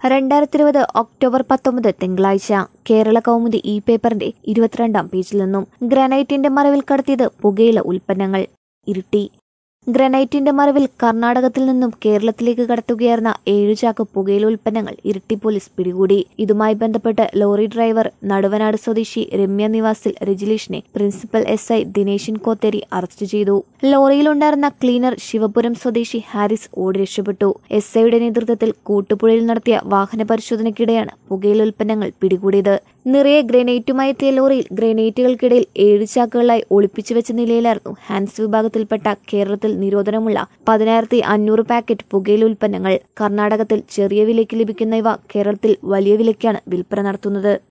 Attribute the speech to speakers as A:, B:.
A: രണ്ടായിരത്തി ഇരുപത് ഒക്ടോബർ പത്തൊമ്പത് തിങ്കളാഴ്ച കേരള കൗമുദി ഇ പേപ്പറിന്റെ ഇരുപത്തിരണ്ടാം പേജിൽ നിന്നും ഗ്രാനൈറ്റിന്റെ മറവിൽ കടത്തിയത് പുകയില ഉൽപ്പന്നങ്ങൾ ഇരുട്ടി ഗ്രാനൈറ്റിന്റെ മറവിൽ കർണാടകത്തിൽ നിന്നും കേരളത്തിലേക്ക് കടത്തുകയായിരുന്ന ഏഴു ചാക്ക് പുകയില ഉൽപ്പന്നങ്ങൾ ഇരിട്ടി പോലീസ് പിടികൂടി ഇതുമായി ബന്ധപ്പെട്ട് ലോറി ഡ്രൈവർ നടുവനാട് സ്വദേശി രമ്യ നിവാസിൽ രജിലീഷിനെ principal S I Dineshan Kotheri arrest ചെയ്തു ലോറിയിലുണ്ടായിരുന്ന ക്ലീനർ ശിവപുരം സ്വദേശി ഹാരിസ് ഓടി രക്ഷപ്പെട്ടു എസ് ഐയുടെ നേതൃത്വത്തിൽ കൂട്ടുപുഴയിൽ നടത്തിയ വാഹന പരിശോധനയ്ക്കിടെയാണ് പുകയില ഉൽപ്പന്നങ്ങൾ പിടികൂടിയത് നിറയെ ഗ്രനേറ്റുമായി എത്തിയ ലോറിയിൽ ഗ്രനേറ്റുകൾക്കിടയിൽ ഏഴ് ചാക്കുകളായി ഒളിപ്പിച്ചു വെച്ച നിലയിലായിരുന്നു ഹാൻസ് വിഭാഗത്തിൽപ്പെട്ട കേരളത്തിൽ നിരോധനമുള്ള പതിനായിരത്തി അഞ്ഞൂറ് പാക്കറ്റ് പുകയില ഉൽപ്പന്നങ്ങൾ കർണാടകത്തിൽ ചെറിയ വിലയ്ക്ക് ലഭിക്കുന്ന ഇവ കേരളത്തിൽ വലിയ വിലയ്ക്കാണ് വിൽപ്പന നടത്തുന്നത്